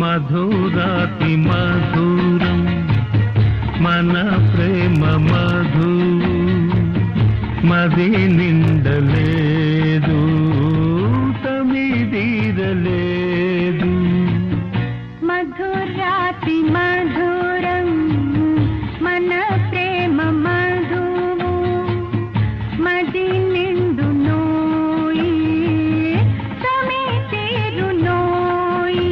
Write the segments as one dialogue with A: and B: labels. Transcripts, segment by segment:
A: మధురాతి మధురం మన ప్రేమ మధు మది నిండలేదు తమిదీరలేదు
B: మధురాతి మధురం మన ప్రేమ మధువు మది నిండు నోయి తమి తీరు నోయి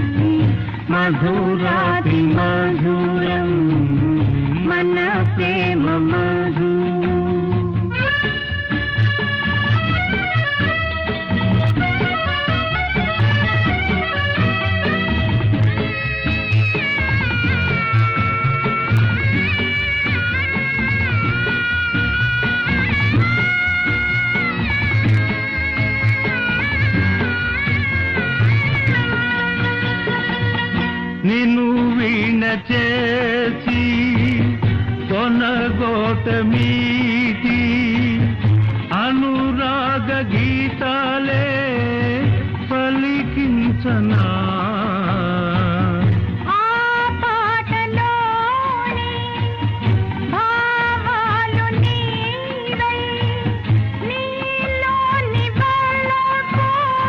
A: మధురాతి మధురం
B: మన ప్రేమ మధు
A: నిన్ను వీణ చేసి కొనగోట మీటి అనురాగ గీతాలే పలికించనా
B: ఆ పాటలోని భావాలు నీవై నీలోని వెలుగు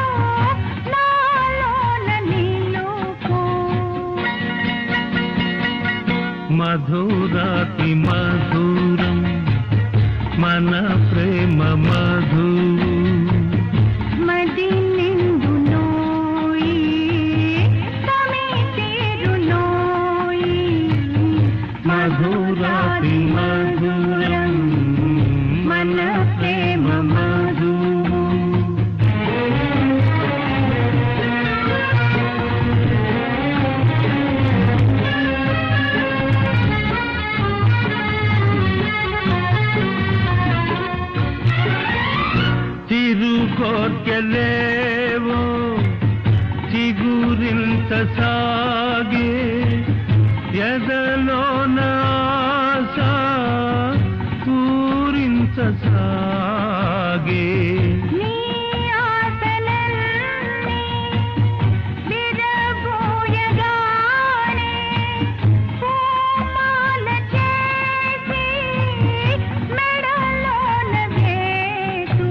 B: నాలోన నిలుపు
A: మధురాతి మధురం మన ప్రేమ మధు
B: మది నిండు నోయి తమి తీరు నోయి
A: మధురాతి మధురం
B: మన ప్రేమ మధు
A: తిరుగోర్కెలేవో చిగురింత సాగే ఎదలోన ఆశ పూరించ సాగే
B: నీ ఆశలన్నీ విరబోయగానే పూమాల చేసి మెడలోన వేసు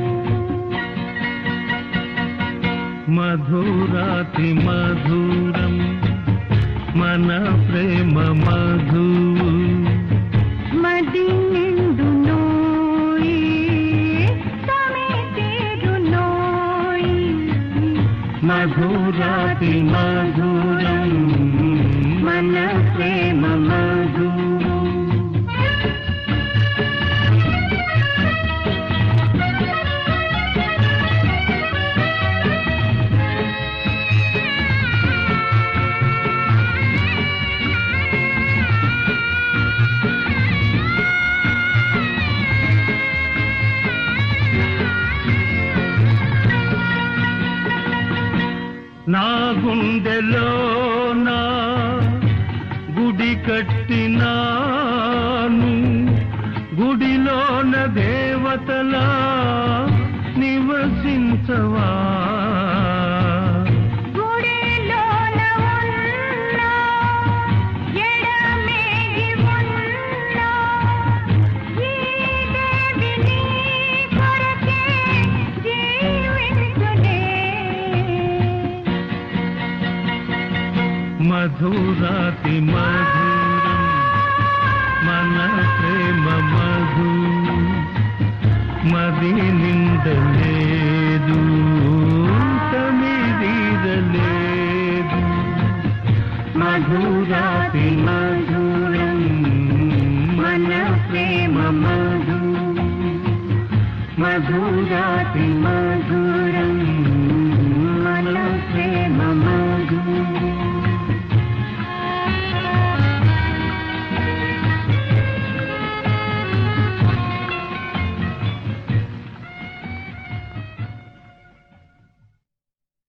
A: మధురాతి మధురం మన ప్రేమ మధు
B: మది నిండు నోయి తమి తీరు నోయి
A: మధురాతి మధురం మన ప్రేమ మధు నా గుండెలోన గుడి కట్టినాను గుడిలోన దేవతలా నివసించవా
B: గుడిలోన ఉన్న ఎడమేగి ఉన్న ఈ దేవి నీ కొరకే జీవించునే
A: మధురాతి మధురం మన ప్రేమ మధు మది నిండలేదు తమిదీరలేదు మధురాతి మధురం మన ప్రేమ మధు మధురాతి మధు